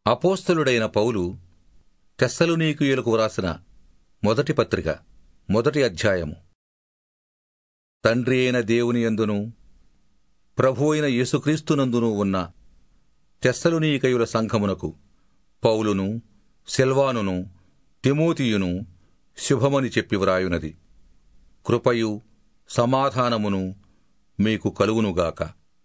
అపోస్తలుడైన పౌలు తెస్సలునీకుయులకు వ్రాసిన మొదటి పత్రిక మొదటి అధ్యాయము తండ్రి అయిన దేవుని యందును ప్రభు అయిన యేసుక్రీస్తునందును ఉన్న తెస్సలునీకయుల సంఘమునకు పౌలును సెల్వానును తిమోతియును శుభమని చెప్పి వ్రాయునది కృపయు సమాధానమును మీకు కలుగునుగాక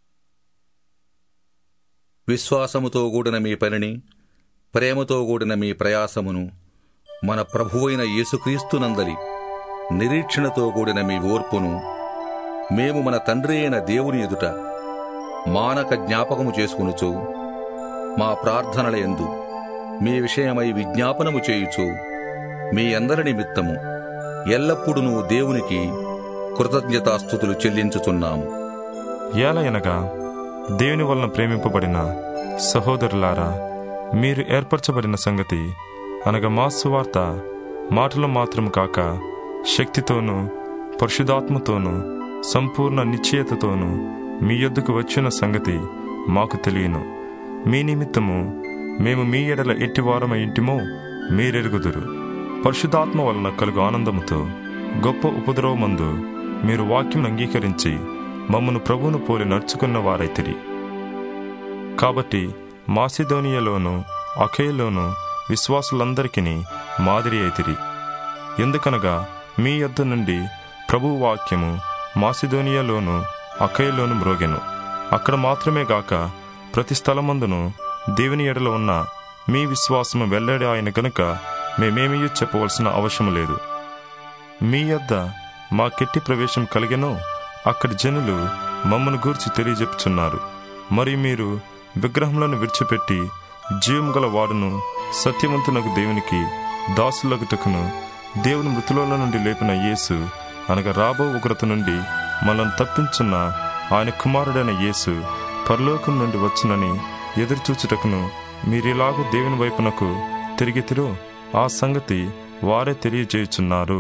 విశ్వాసముతో కూడిన మీ పనిని ప్రేమతో కూడిన మీ ప్రయాసమును మన ప్రభువైన యేసుక్రీస్తునందలి నిరీక్షణతో కూడిన మీ ఓర్పును మేము మన తండ్రి అయిన దేవుని ఎదుట మానక జ్ఞాపకము చేసుకునుచు మా ప్రార్థనల యందు మీ విషయమై విజ్ఞాపనము చేయుచు మీ అందరి నిమిత్తము ఎల్లప్పుడూ దేవునికి కృతజ్ఞతాస్థుతులు చెల్లించుచున్నాము ఏలయనగా దేవుని వలన ప్రేమింపబడిన సహోదరులారా మీరు ఏర్పరచబడిన సంగతి అనగా మా సువార్త మాటలు మాత్రము కాక శక్తితోనూ పరిశుధాత్మతోనూ సంపూర్ణ నిశ్చయతతోనూ మీ యొద్దకు వచ్చిన సంగతి మాకు తెలియను మీ నిమిత్తము మేము మీ ఎడల ఎట్టివారమై ఇంటిమో మీరెరుగుదురు పరిశుధాత్మ వలన కలుగు ఆనందముతో గొప్ప ఉపద్రవమందు మీరు వాక్యం అంగీకరించి మమ్మను ప్రభువును పోలి నడుచుకున్న వారైతిరి కాబట్టి మాసిధోనియలోను అఖేలోను విశ్వాసులందరికీ మాదిరి అయితిరి ఎందుకనగా మీ యొద్ద నుండి ప్రభు వాక్యము మాసిధోనియలోను అఖేలోను మ్రోగెను అక్కడ మాత్రమే గాక ప్రతి స్థలమందును దేవుని ఎడల ఉన్న మీ విశ్వాసము వెల్లడి ఆయన గనుక మేమేమీ చెప్పవలసిన అవసరం లేదు మీ యొద్ద మా కెట్టి ప్రవేశం కలిగెనో అక్కడి జనులు మమ్మను గూర్చి తెలియజెప్పుచున్నారు మరి మీరు విగ్రహములను విడిచిపెట్టి జీవం గల వాడును సత్యవంతునకు దేవునికి దాసులగుటకును దేవుని మృతులలో నుండి లేపిన యేసు అనగా రాబో ఉగ్రత నుండి మనల్ని తప్పించున్న ఆయన కుమారుడైన యేసు పరలోకం నుండి వచ్చునని ఎదురుచూచుటకును మీరిలాగూ దేవుని వైపునకు తిరిగితిరో ఆ సంగతి వారే తెలియజేయుచున్నారు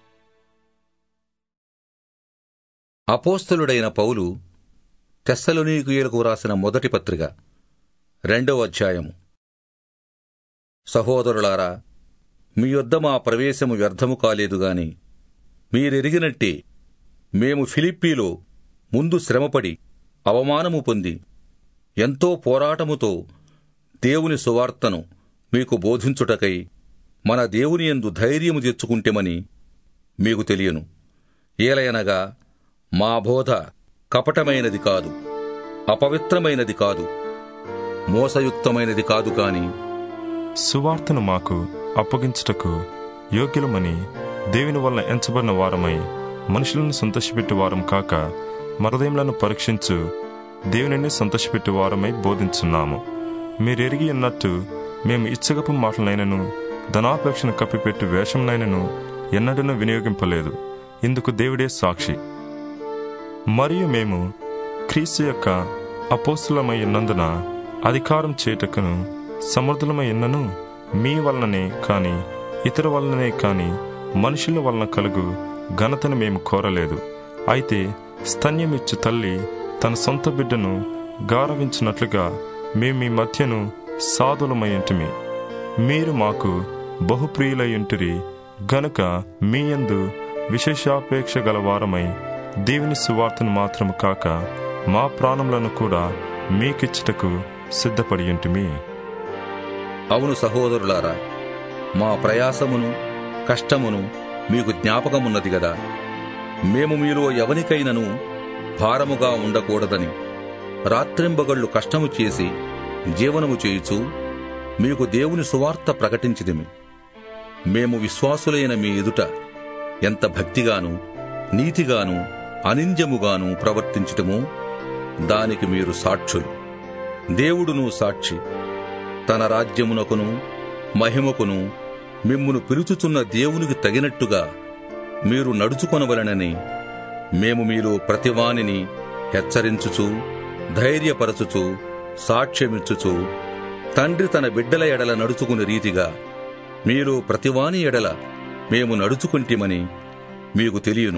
అపోస్తలుడైన పౌలు తెస్సలునీకుయులకు వ్రాసిన మొదటి పత్రిక రెండవ అధ్యాయము సహోదరులారా మీ యొద్ద మా ప్రవేశము వ్యర్థము కాలేదు గాని మీరెరిగినట్టే మేము ఫిలిప్పీలో ముందు శ్రమపడి అవమానము పొంది ఎంతో పోరాటముతో దేవుని సువార్తను మీకు బోధించుటకై మన దేవుని యందు ధైర్యము తెచ్చుకుంటేమని మీకు తెలియను ఏలయనగా మా బోధ కపటమైనది కాదు అపవిత్రమైనది కాదు మోసయుక్తమైనది కాదు కాని సువార్తను మాకు అప్పగించుటకు యోగ్యులమని దేవుని వలన ఎంచబడిన వారమై మనుషులను సంతోషపెట్టు వారం కాక మరదయములను పరీక్షించు దేవునిని సంతోషపెట్టు వారమై బోధించున్నాము మీరెరిగి ఉన్నట్టు మేము ఇచ్చగపు మాటలనైనను ధనాపేక్షను కప్పిపెట్టు వేషంనైనను ఎన్నడూ వినియోగింపలేదు ఇందుకు దేవుడే సాక్షి మరియు మేము క్రీస్తు యొక్క అపోస్తులమై ఉన్నందున అధికారం చేయుటకును సమర్థులమై ఉన్నను మీ వలననే కాని ఇతర వలననే కాని మనుషుల వలన కలుగు ఘనతను మేము కోరలేదు అయితే స్తన్యమిచ్చు తల్లి తన సొంత బిడ్డను గారవించినట్లుగా మేము మీ మధ్యను సాధులమయ్యంటిమి మీరు మాకు బహుప్రియులయ్యుంటిరి గనుక మీయందు విశేషాపేక్ష గల వారమై దేవుని సువార్తను మాత్రము కాక మా ప్రాణములను కూడా మీకిచ్చుటకు సిద్ధపడి ఉంటిమి అవును సహోదరులారా మా ప్రయాసమును కష్టమును మీకు జ్ఞాపకమున్నది గదా మేము మీలో ఎవనికైనను భారముగా ఉండకూడదని రాత్రింబగళ్ళు కష్టము చేసి జీవనము చేయుచు మీకు దేవుని సువార్త ప్రకటించిదిమి మేము విశ్వాసులైన మీ ఎదుట ఎంత భక్తిగాను నీతిగాను అనింద్యముగాను ప్రవర్తించటమో దానికి మీరు సాక్షులు దేవుడును సాక్షి తన రాజ్యమునకును మహిమకును మిమ్మును పిలుచుచున్న దేవునికి తగినట్టుగా మీరు నడుచుకొనవలనని మేము మీలో ప్రతివానిని హెచ్చరించుచు ధైర్యపరచుచు సాక్ష్యమిచ్చుచు తండ్రి తన బిడ్డల ఎడల నడుచుకుని రీతిగా మీరు ప్రతివాని ఎడల మేము నడుచుకుంటిమని మీకు తెలియను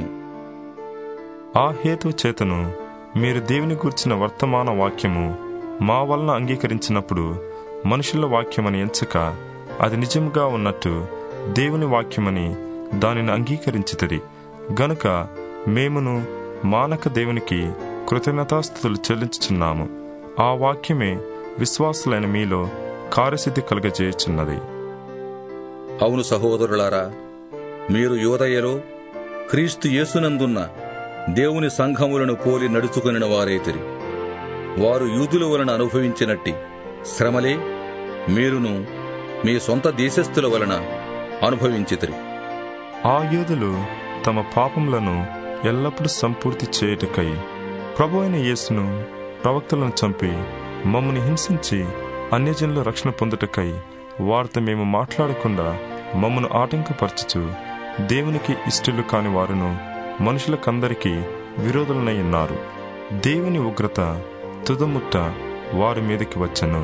ఆ హేతు చేతను మీరు దేవుని గూర్చిన వర్తమాన వాక్యము మా వలన అంగీకరించినప్పుడు మనుషుల వాక్యమని ఎంచక అది నిజంగా ఉన్నట్టు దేవుని వాక్యమని దానిని అంగీకరించితది గనుక మేమును మానక దేవునికి కృతజ్ఞతాస్థుతులు చెల్లించుచున్నాము ఆ వాక్యమే విశ్వాసులైన మీలో కార్యసిద్ధి కలుగజేయుచున్నది అవును సహోదరులారా మీరు యోదయలో క్రీస్తు యేసునందున్న దేవుని సంఘములను పోలి నడుచుకొనిన వారైతిరి వారు యూదుల వలన అనుభవించినట్టి శ్రమలే మీరును మీ సొంత దేశస్థుల వలన అనుభవించితిరి ఆ యోధులు తమ పాపములను ఎల్లప్పుడూ సంపూర్తి చేయుటకై ప్రభు అయిన యేసును ప్రవక్తలను చంపి మమ్మల్ని హింసించి అన్యజనుల రక్షణ పొందుటకై వారితో మేము మాట్లాడకుండా మమ్మను ఆటంకపరచుచు దేవునికి ఇష్టలు కాని వారును మనుషులకందరికీ విరోధులనై ఉన్నారు దేవుని ఉగ్రత తుదముట్ట వారి మీదకి వచ్చను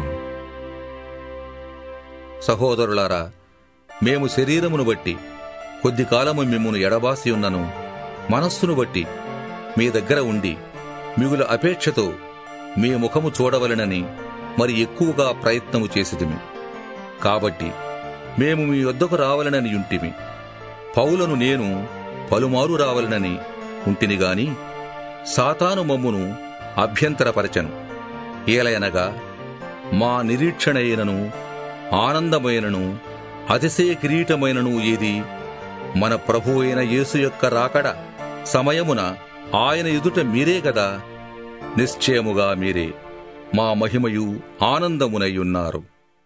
సహోదరులారా మేము శరీరమును బట్టి కొద్ది కాలము మిమ్మును ఎడబాసి ఉన్నను మనస్సును బట్టి మీ దగ్గర ఉండి మిగుల అపేక్షతో మీ ముఖము చూడవలెనని మరి ఎక్కువగా ప్రయత్నము చేసిదిమి కాబట్టి మేము మీ వద్దకు రావలనని యుంటిమి పౌలను నేను పలుమారు రావలనని ఉంటిని గాని సాతాను మమ్మును అభ్యంతరపరచను ఏలయనగా మా నిరీక్షణ అయినను ఆనందమైనను అతిశయ కిరీటమైనను ఏది మన ప్రభు అయిన యేసు యొక్క రాకడ సమయమున ఆయన ఎదుట మీరే గదా నిశ్చయముగా మీరే మా మహిమయు ఆనందమునయ్యున్నారు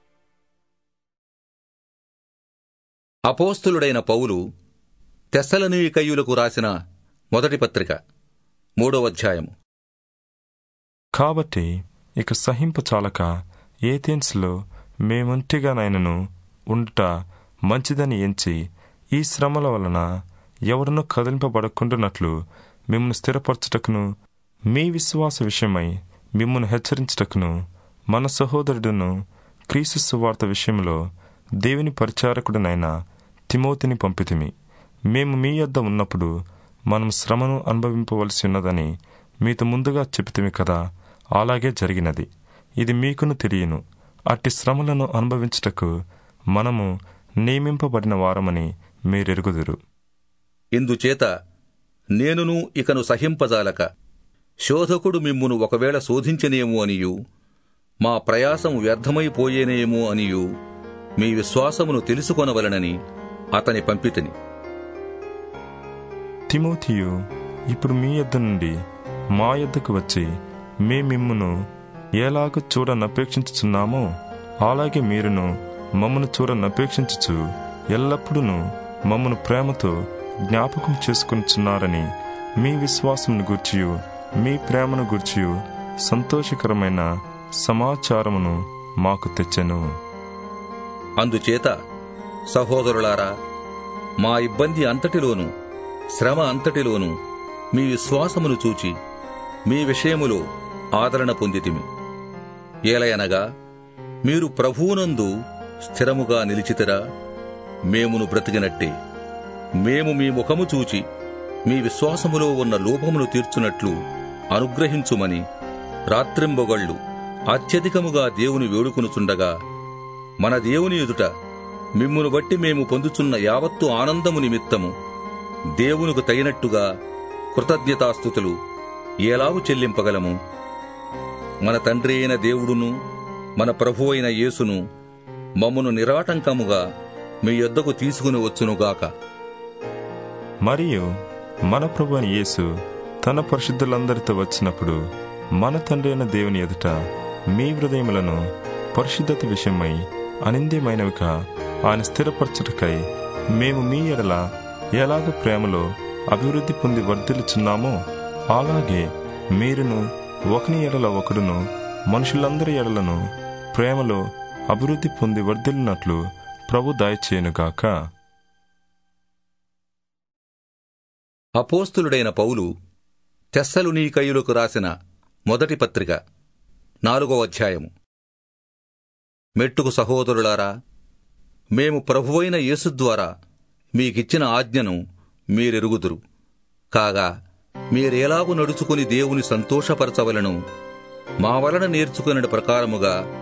అపోస్తులుడైన పౌలు తెస్సలనీకయ్యులకు రాసిన మొదటి పత్రిక మూడవ అధ్యాయము కాబట్టి ఇక సహింపు చాలక ఏథెన్స్లో మేముంటిగానైనను ఉండుట మంచిదని ఎంచి ఈ శ్రమల వలన ఎవడనూ కదిలింపబడకుండానట్లు మిమ్మల్ని స్థిరపరచుటకును మీ విశ్వాస విషయమై మిమ్మల్ని హెచ్చరించుటకును మన సహోదరుడును క్రీస్తు సువార్త విషయంలో దేవుని పరిచారకుడనైన తిమోతిని పంపితిమి మేము మీ యొద్ద ఉన్నప్పుడు మనం శ్రమను అనుభవింపవలసి ఉన్నదని మీతో ముందుగా చెబుతిమి కదా అలాగే జరిగినది ఇది మీకును తెలియను అట్టి శ్రమలను అనుభవించుటకు మనము నియమింపబడిన వారమని మీరెరుగుదురు ఇందుచేత నేనును ఇకను సహింపజాలక శోధకుడు మిమ్మును ఒకవేళ శోధించనేమో అనియు మా ప్రయాసం వ్యర్థమైపోయేనేమో అనియు మీ విశ్వాసమును తెలుసుకొనవలనని అతని పంపితిని తిమోతియు ఇప్పుడు మీ యొద్ద నుండి మా యొద్దకు వచ్చి మే మిమ్మును ఎలాగ చూడనపేక్షించుచున్నామో అలాగే మీరును మమ్మను చూడనపేక్షించుచు ఎల్లప్పుడూ మమ్మను ప్రేమతో జ్ఞాపకం చేసుకునిచున్నారని మీ విశ్వాసమును గూర్చియు మీ ప్రేమను గూర్చియు సంతోషకరమైన సమాచారమును మాకు తెచ్చెను అందుచేత సహోదరులారా మా ఇబ్బంది అంతటిలోను శ్రమ అంతటిలోను మీ విశ్వాసమును చూచి మీ విషయములో ఆదరణ పొందితిమి ఏలయనగా మీరు ప్రభువునందు స్థిరముగా నిలిచితిరా మేమును బ్రతికినట్టే మేము మీ ముఖము చూచి మీ విశ్వాసములో ఉన్న లోపమును తీర్చునట్లు అనుగ్రహించుమని రాత్రింబొగళ్ళు అత్యధికముగా దేవుని వేడుకొనుచుండగా మన దేవుని ఎదుట మిమ్మును బట్టి మేము పొందుచున్న యావత్తు ఆనందము నిమిత్తము దేవునికి తగినట్టుగా కృతజ్ఞతాస్థుతులు ఎలాగు చెల్లింపగలము మన తండ్రి అయిన దేవుడును మన ప్రభు అయిన యేసును మమ్మను నిరాటంకముగా మీ యొద్దకు తీసుకుని వచ్చునుగాక మరియు మన ప్రభు అయిన యేసు తన పరిశుద్ధులందరితో వచ్చినప్పుడు మన తండ్రి అయిన దేవుని ఎదుట మీ హృదయములను పరిశుద్ధత విషయమై అనింద్యమైనవిగా ఆయన స్థిరపరచుటకై మేము మీ ఎడల ఎలాగ ప్రేమలో అభివృద్ధి పొంది వర్ధిల్లుచున్నామో అలాగే మీరును ఒకని ఎడల ఒకడును మనుషులందరి ఎడలను ప్రేమలో అభివృద్ధి పొంది వర్ధిల్లినట్లు ప్రభు దయచేయునుగాక అపోస్తులుడైన పౌలు తెస్సలునీకయులకు రాసిన మొదటి పత్రిక నాలుగో అధ్యాయము మెట్టుకు సహోదరులారా మేము ప్రభువైన యేసు ద్వారా మీకిచ్చిన ఆజ్ఞను మీరెరుగుదురు కాగా మీరేలాగు నడుచుకుని దేవుని సంతోషపరచవలను మా వలన నేర్చుకునే ప్రకారముగా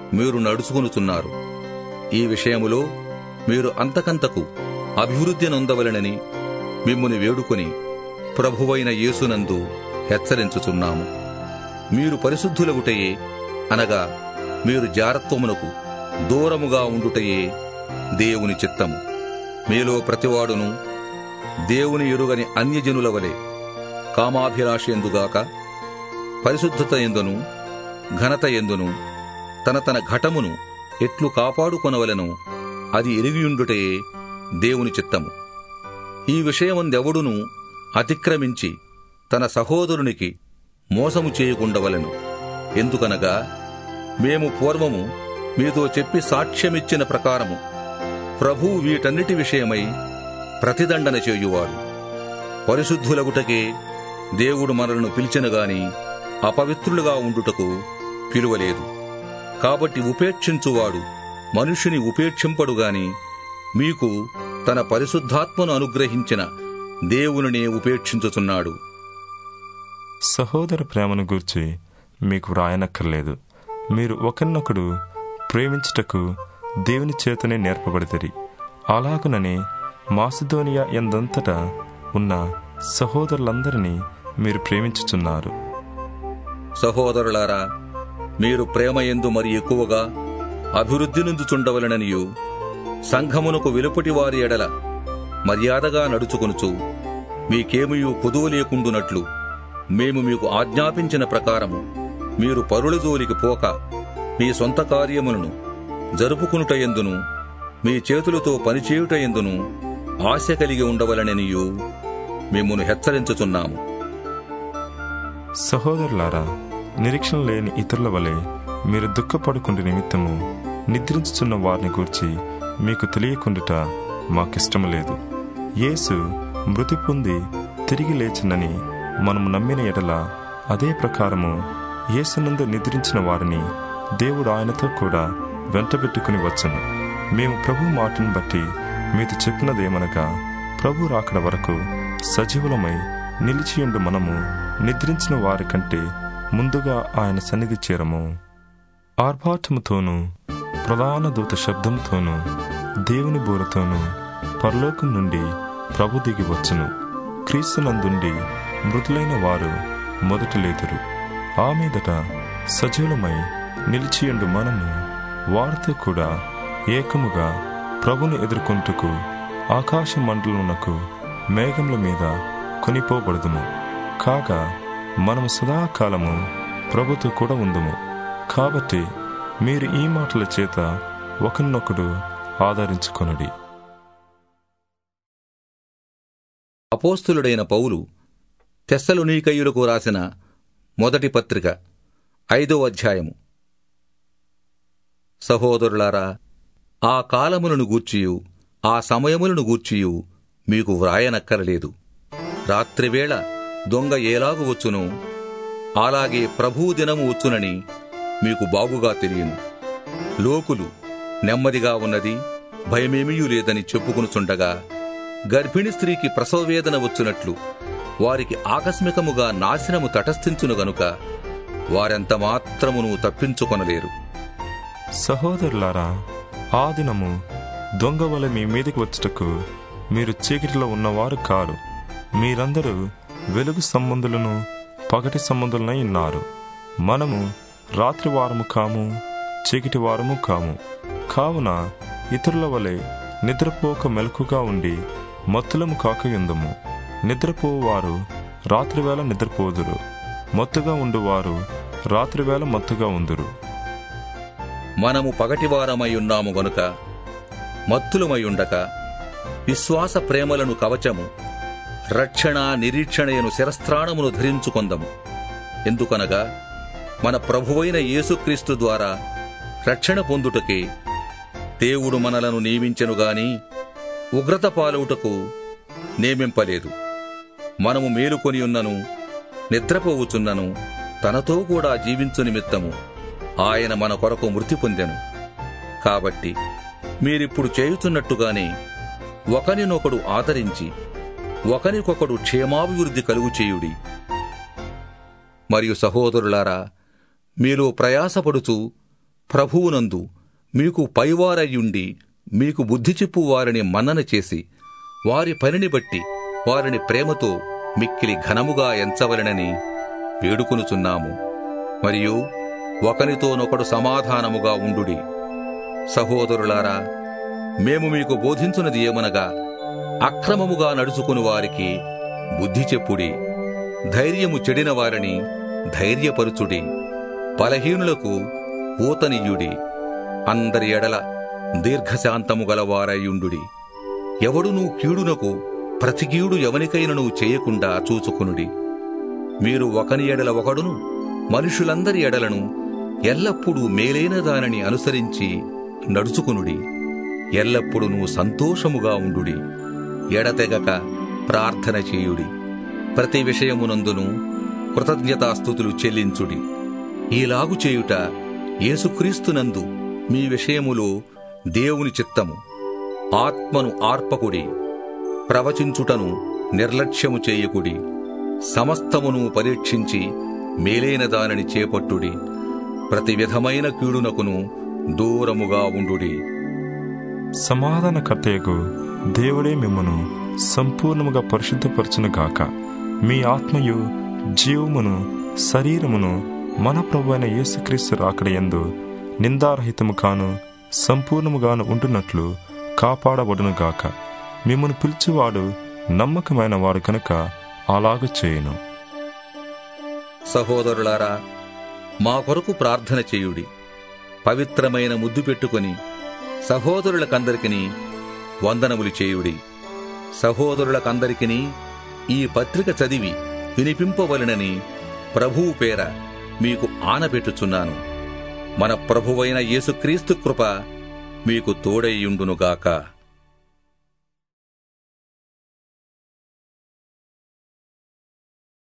మీరు నడుచుకొనుచున్నారు ఈ విషయములో మీరు అంతకంతకు అభివృద్ధి నొందవలెనని మిమ్ముని వేడుకొని ప్రభువైన యేసునందు హెచ్చరించుచున్నాము మీరు పరిశుద్ధులగుటయే అనగా మీరు జారత్వమునకు దూరముగా ఉండుటయే దేవుని చిత్తము మీలో ప్రతివాడును దేవుని ఎరుగని అన్యజనుల వలె కామాభిలాష ఎందుగాక పరిశుద్ధత ఎందును ఘనత ఎందును తన తన ఘటమును ఎట్లు కాపాడుకొనవలెనో అది ఎరిగియుండుటయే దేవుని చిత్తము ఈ విషయమందెవడును అతిక్రమించి తన సహోదరునికి మోసము చేయకుండవలెను ఎందుకనగా మేము పూర్వము మీతో చెప్పి సాక్ష్యమిచ్చిన ప్రకారము ప్రభువు వీటన్నిటి విషయమై ప్రతిదండన చేయువాడు పరిశుద్ధులగుటకే దేవుడు మనలను పిలిచినగాని అపవిత్రులుగా ఉండుటకు పిలువలేదు కాబట్టి ఉపేక్షించువాడు మనుష్యుని ఉపేక్షింపడుగాని మీకు తన పరిశుద్ధాత్మను అనుగ్రహించిన దేవునినే ఉపేక్షించుచున్నాడు సహోదర ప్రేమను గూర్చి మీకు వ్రాయనక్కర్లేదు మీరు ఒకరినొకడు ప్రేమించుటకు దేవుని చేతనే నేర్పబడితరి అలాగుననే మాసిదోనియా ఎందంతటా ఉన్న సహోదరులందరినీ మీరు ప్రేమించుచున్నారు సహోదరులారా మీరు ప్రేమ ఎందు మరి ఎక్కువగా అభివృద్ధి నుంచుచుండవలననియు సంఘమునకు వెలుపటి వారి ఎడల మర్యాదగా నడుచుకొనుచు మీకేమియు కొదువు లేకుండునట్లు మేము మీకు ఆజ్ఞాపించిన ప్రకారము మీరు పరుల జోలికి పోక మీ సొంత కార్యములను జరుపుకునుట ఎందును మీ చేతులతో పనిచేయుట ఎందును ఆశ కలిగి ఉండవలననియు మిమ్మును హెచ్చరించుచున్నాము సహోదరులారా నిరీక్షణ లేని ఇతరుల వలె మీరు దుఃఖపడుకుంటు నిమిత్తము నిద్రించుచున్న వారిని గూర్చి మీకు తెలియకుండుట మాకిష్టము లేదు యేసు మృతి పొంది తిరిగి లేచినని మనము నమ్మిన ఎడల అదే ప్రకారము యేసునందు నిద్రించిన వారిని దేవుడు ఆయనతో కూడా వెంటబెట్టుకుని వచ్చును మేము ప్రభు మాటను బట్టి మీతో చెప్పినదేమనగా ప్రభు రాకడ వరకు సజీవులమై నిలిచియుండు మనము నిద్రించిన వారి కంటే ముందుగా ఆయన సన్నిధి చేరము ఆర్భాటముతోనూ ప్రధాన దూత శబ్దముతోనూ దేవుని బోరతోనూ పరలోకం నుండి ప్రభు దిగి వచ్చును క్రీస్తునందుండి మృతులైన వారు మొదట లేదురు ఆ మీదట సజీవులమై నిలిచియుండు మనము వారితో కూడా ఏకముగా ప్రభుని ఎదుర్కొంటుకు ఆకాశ మండలమునకు మేఘముల మీద కొనిపోబడుదుము కాగా మనము సదాకాలము ప్రభుతో కూడా ఉందుము కాబట్టి మీరు ఈ మాటల చేత ఒకరినొకడు ఆదరించుకొనుడి అపోస్తులుడైన పౌలు తెస్సలునీకయ్యులకు రాసిన మొదటి పత్రిక ఐదో అధ్యాయము సహోదరులారా ఆ కాలములను గూర్చియు ఆ సమయములను గూర్చియు మీకు వ్రాయనక్కరలేదు రాత్రివేళ దొంగ ఏలాగు వచ్చును అలాగే ప్రభువు దినము వచ్చునని మీకు బాగుగా తెలియను లోకులు నెమ్మదిగా ఉన్నది భయమేమీయూ లేదని చెప్పుకొనుచుండగా గర్భిణి స్త్రీకి ప్రసవవేదన వచ్చునట్లు వారికి ఆకస్మికముగా నాశనము తటస్థించును గనుక వారెంత మాత్రమును తప్పించుకొనలేరు సహోదరులారా ఆ దినము దొంగ వలె మీ మీదకి వచ్చుటకు మీరు చీకటిలో ఉన్నవారు కారు మీరందరూ వెలుగు సంబంధులను పగటి సంబంధులనై ఉన్నారు మనము రాత్రి వారము కాము చీకటి వారము కాము కావున ఇతరుల వలె నిద్రపోక మెలకుగా ఉండి మత్తులము కాకయుందము నిద్రపోవారు రాత్రివేళ నిద్రపోదురు మత్తుగా ఉండువారు రాత్రివేళ మత్తుగా ఉందురు మనము పగటివారమై ఉన్నాము గనుక మత్తులమై ఉండక విశ్వాస ప్రేమలను కవచము రక్షణ నిరీక్షణయను శిరస్త్రాణమును ధరించుకొందము ఎందుకనగా మన ప్రభువైన యేసుక్రీస్తు ద్వారా రక్షణ పొందుటకే దేవుడు మనలను నియమించెను గాని ఉగ్రత పాలవుటకు నియమింపలేదు మనము మేలుకొని ఉన్నను నిద్రపోవుచున్నను తనతో కూడా జీవించు నిమిత్తము ఆయన మన కొరకు మృతి పొందెను కాబట్టి మీరిప్పుడు చేయుచున్నట్టుగానే ఒకరినొకడు ఆదరించి ఒకరికొకడు క్షేమాభివృద్ధి కలుగు చేయుడి మరియు సహోదరులారా మీరు ప్రయాసపడుచు ప్రభువునందు మీకు పైవారయ్యుండి మీకు బుద్ధి చెప్పు వారిని మన్నన చేసి వారి పనిని బట్టి వారిని ప్రేమతో మిక్కిలి ఘనముగా ఎంచవలెనని వేడుకొనుచున్నాము మరియు ఒకనితోనొకడు సమాధానముగా ఉండుడి సహోదరులారా మేము మీకు బోధించున్నది ఏమనగా అక్రమముగా నడుచుకుని వారికి బుద్ధి చెప్పుడి ధైర్యము చెడిన వారిని ధైర్యపరుచుడి బలహీనులకు ఊతనియ్యుడి అందరి ఎడల దీర్ఘశాంతము గలవారయ్యుండుడి ఎవడునూ కీడునకు ప్రతికీడు ఎవనికైనను చేయకుండా చూచుకునుడి మీరు ఒకని ఎడల ఒకడును మనుషులందరి ఎడలను ఎల్లప్పుడూ మేలైన దానిని అనుసరించి నడుచుకునుడి ఎల్లప్పుడూ సంతోషముగా ఉండుడి ఎడతెగక ప్రార్థన చేయుడి ప్రతి విషయమునందును కృతజ్ఞతాస్థుతులు చెల్లించుడి ఈలాగు చేయుట యేసుక్రీస్తునందు మీ విషయములో దేవుని చిత్తము ఆత్మను ఆర్పకుడి ప్రవచించుటను నిర్లక్ష్యము చేయకుడి సమస్తమును పరీక్షించి మేలైన దానిని చేపట్టుడి ప్రతి విధమైన కీడునకును దూరముగా ఉండుడి సమాధానకర్తయకు దేవుడే మిమ్మను సంపూర్ణముగా పరిశుద్ధపరచును గాక మీ ఆత్మయు జీవమును శరీరమును మన ప్రభు అయిన యేసుక్రీస్తు రాకడయందు నిందారహితము కాను సంపూర్ణముగాను ఉంటున్నట్లు కాపాడబడును గాక మిమ్మను పిలుచువాడు నమ్మకమైన వాడు కనుక అలాగ చేయును సహోదరులారా మా కొరకు ప్రార్థన చేయుడి పవిత్రమైన ముద్దు పెట్టుకొని సహోదరులకందరికిని వందనములు చేయుడి సహోదరులకందరికిని ఈ పత్రిక చదివి వినిపింపవలెనని ప్రభువు పేర మీకు ఆనబెట్టుచున్నాను మన ప్రభువైన యేసుక్రీస్తు కృప మీకు తోడైయుండునుగాక